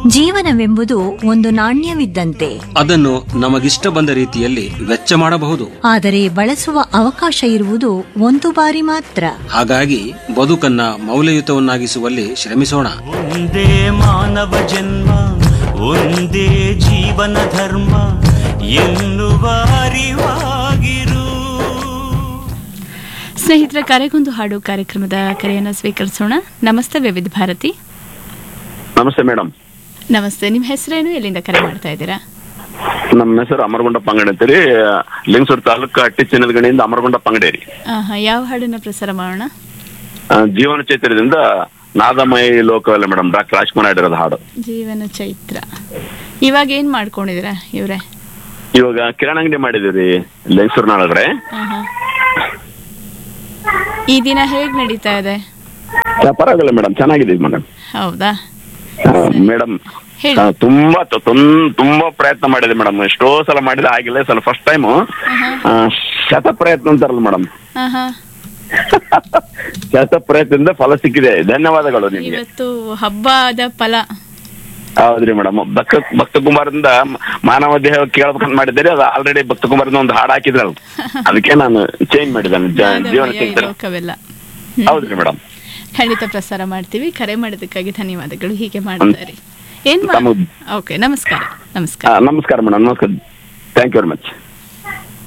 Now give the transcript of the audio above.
ಜೀವನವೆಂಬುದು ಒಂದು ನಾಣ್ಯವಿದ್ದಂತೆ ಅದನ್ನು ನಮಗಿಷ್ಟ ಬಂದ ರೀತಿಯಲ್ಲಿ ವೆಚ್ಚ ಮಾಡಬಹುದು ಆದರೆ ಬಳಸುವ ಅವಕಾಶ ಇರುವುದು ಒಂದು ಬಾರಿ ಮಾತ್ರ ಹಾಗಾಗಿ ಬದುಕನ್ನ ಮೌಲ್ಯಯುತವನ್ನಾಗಿಸುವಲ್ಲಿ ಶ್ರಮಿಸೋಣ ಒಂದೇ ಮಾನವ ಜನ್ಮ ಒಂದೇ ಜೀವನ ಧರ್ಮ ಎನ್ನುವ ಅರಿವಾಗಿರು ಸ್ನೇಹಿತರ ಕರೆಗೊಂದು ಹಾಡು ಕಾರ್ಯಕ್ರಮದ ಕರೆಯನ್ನು ಸ್ವೀಕರಿಸೋಣ ನಮಸ್ತೆ ವಿವಿಧ ಭಾರತಿ ನಮಸ್ತೆ ಮೇಡಮ್ ನಮಸ್ತೆ ನಿಮ್ಮ ಹೆಸರೇನು ಎಲ್ಲಿಂದ ಕರೆ ಮಾಡ್ತಾ ಇದ್ದೀರಾ ನಮ್ಮ ಹೆಸರು ಅಮರಗೊಂಡಪ್ಪ ಅಂಗಡಿ ಅಂತೇಳಿ ಲಿಂಗಸೂರು ತಾಲೂಕು ಹಟ್ಟಿ ಚಿನ್ನದಗಣಿಯಿಂದ ಅಮರಗೊಂಡಪ್ಪ ಅಂಗಡಿ ರೀ ಆಹಾ, ಯಾವ ಹಾಡನ್ನ ಪ್ರಸಾರ ಮಾಡೋಣ ಆ, ಜೀವನ ಚೈತನ್ಯದಿಂದ ನಾದಮಯ ಲೋಕವಲ್ಲ ಮೇಡಮ್ ಡಾಕ್ಟರ್ ರಾಜ್ಕುಮಾರ್ ಹಾಡಿರೋದು ಹಾಡು ಜೀವನ ಚೈತ್ರ ಇವಾಗ ಏನ್ ಮಾಡ್ಕೊಂಡಿದ್ದೀರಾ ಇವ್ರೆ ಇವಾಗ ಕಿರಾಣ ಅಂಗಡಿ ಮಾಡಿದೀವಿ ಲಿಂಗಸೂರು ನಾಳಗಡೆ ಆಹಾ. ಈ ದಿನ ಹೇಗ್ ನಡೀತಾ ಇದೆ ಪರವಾಗಿಲ್ಲ ಮೇಡಮ್ ಚೆನ್ನಾಗಿದೆ ಮೇಡಮ್ ಹೌದಾ ಮೇಡಮ್ ಹೇಳಿ. ತುಂಬಾ ತ- ತುಂ- ತುಂಬಾ ಪ್ರಯತ್ನ ಮಾಡಿದೆ ಮೇಡಮ್ ಎಷ್ಟೋ ಸಲ ಮಾಡಿದೆ ಆಗಿಲ್ಲ ಈ ಸಲ ಫಸ್ಟ್ ಟೈಮ್ ಶತ ಪ್ರಯತ್ನ ಅಂತಾರಲ್ಲ ಮೇಡಮ್ ಆಹಾ. ಶತ ಪ್ರಯತ್ನದಿಂದ ಫಲ ಸಿಕ್ಕಿದೆ ಧನ್ಯವಾದಗಳು ನಿಮ್ಗೆ ಇವತ್ತು ಹಬ್ಬದ ಫಲ ಹೌದ್ರಿ ಮೇಡಮ್ ಭಕ್ತ ಭಕ್ತ ಕುಮಾರದಿಂದ ಮಾನವ ದೇಹ ಕೇಳ್ಬೇಕಂತ ಮಾಡಿದ್ದೀರಿ ಅದು ಆಲ್ರೆಡಿ ಭಕ್ತ ಕುಮಾರದಿಂದ ಒಂದು ಹಾಡು ಹಾಕಿದ್ರಲ್ಲ ಅದಕ್ಕೆ ನಾನು ಚೇಂಜ್ ಮಾಡಿದ್ದೇನೆ ಜ- ಜೀವನ ನಾದಮಯ ಚೈತನ್ಯ ಲೋಕವೆಲ್ಲ ಹೌದ್ರಿ ಮೇಡಮ್ ಖಂಡಿತ ಪ್ರಸಾರ ಮಾಡ್ತೀವಿ ಕರೆ ಮಾಡೋದಕ್ಕಾಗಿ ಧನ್ಯವಾದಗಳು ಹೀಗೆ ಮಾಡ್ತಾರೆ ಏನ್ ಮಾ- ತಮ್ಮ- ಓಕೆ ನಮಸ್ಕಾರ ನಮಸ್ಕಾರ ನಮಸ್ಕಾರ ಮೇಡಮ್ ನಮಸ್ಕಾರ ಥ್ಯಾಂಕ್ ಯು ವೆರಿ ಮಚ್